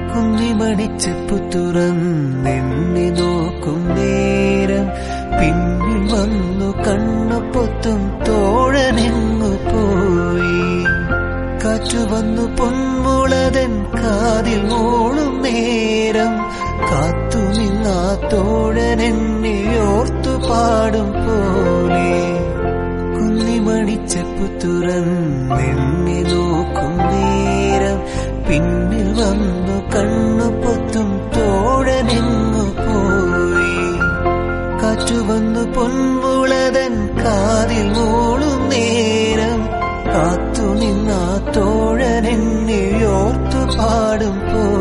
കുഞ്ഞിമണിച്ചപ്പു തുറന്നെണ്ണി നോക്കും നേരം പിന്നിൽ വന്നു കണ്ണു പൊത്തും തോഴനെങ്ങു പോയി കാറ്റു വന്നു പൊന്മുളതൻ കാതിൽ മോളും നേരം കാത്തു നിന്നാ തോഴനെന്നെ ഓർത്തു പാടും പോലെ കുന്നിമണിച്ചപ്പു തുറന്നെണ്ണി നോക്കും നേരം പിന്നിൽ വന്നു കണ്ണു പൊത്തും തോഴനെങ്ങു പോയി കാറ്റു വന്നു പൊൻമുളതൻ കാതിൽ മൂളും നേരം കാത്തു നിന്നാ തോഴനെന്നെ ഓർത്തു പാടും പോ